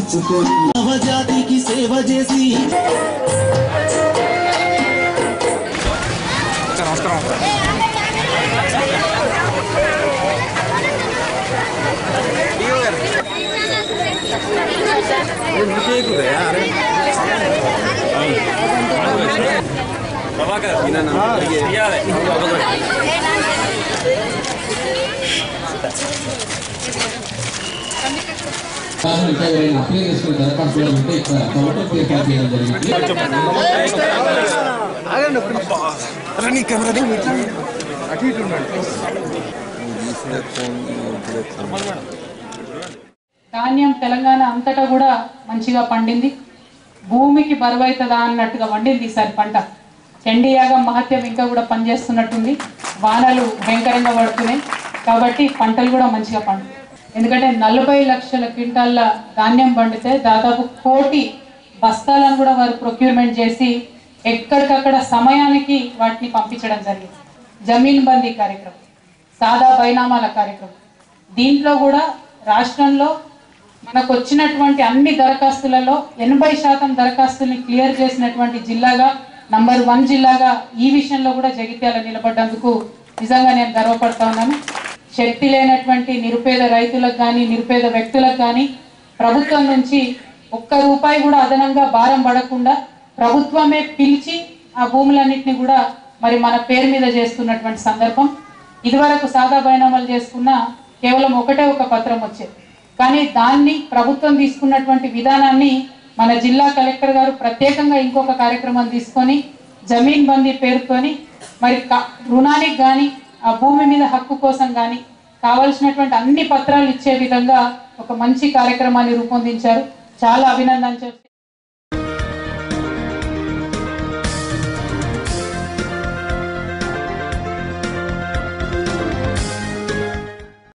తెచ్చుకొని నవజాతికి సేవ చేసి కారణం ఇంకా ఎవరైనా అప్లై చేసుకునే దరఖాస్తులు ఉంటే ఇక్కడ కౌంటర్ ఏర్పాటు చేయడం జరిగింది ధాన్యం తెలంగాణ అంతటా కూడా మంచిగా పండింది భూమికి బరువైతుందా అన్నట్టుగా వండింది ఈసారి పంట చండీయాగం మహత్యం ఇంకా కూడా పనిచేస్తున్నట్టుంది వానలు భయంకరంగా పడుతున్నాయి కాబట్టి పంటలు కూడా మంచిగా పండు ఎందుకంటే నలభై లక్షల క్వింటాల్ల ధాన్యం పండితే దాదాపు కోటి బస్తాలను కూడా వారు ప్రొక్యూర్మెంట్ చేసి ఎక్కడికక్కడ సమయానికి వాటిని పంపించడం జరిగింది జమీన్ బందీ కార్యక్రమం సాదా బైనామాల కార్యక్రమం దీంట్లో కూడా రాష్ట్రంలో మనకు వచ్చినటువంటి అన్ని దరఖాస్తులలో ఎనభై శాతం దరఖాస్తుల్ని క్లియర్ చేసినటువంటి జిల్లాగా నంబర్ వన్ జిల్లాగా ఈ విషయంలో కూడా జగిత్యాల నిలబడ్డందుకు నిజంగా నేను గర్వపడతా ఉన్నాను శక్తి లేనటువంటి నిరుపేద రైతులకు కానీ నిరుపేద వ్యక్తులకు కానీ ప్రభుత్వం నుంచి ఒక్క రూపాయి కూడా అదనంగా భారం పడకుండా ప్రభుత్వమే పిలిచి ఆ భూములన్నింటినీ కూడా మరి మన పేరు మీద చేస్తున్నటువంటి సందర్భం ఇదివరకు సాదా బైనామాలు చేసుకున్న కేవలం ఒకటే ఒక పత్రం వచ్చేది కానీ దాన్ని ప్రభుత్వం తీసుకున్నటువంటి విధానాన్ని మన జిల్లా కలెక్టర్ గారు ప్రత్యేకంగా ఇంకొక కార్యక్రమం తీసుకొని జమీన్ బందీ పేరుతోని మరి క- రుణానికి కానీ ఆ భూమి మీద హక్కు కోసం కానీ కావలసినటువంటి అన్ని పత్రాలు ఇచ్చే విధంగా ఒక మంచి కార్యక్రమాన్ని రూపొందించారు చాలా అభినందన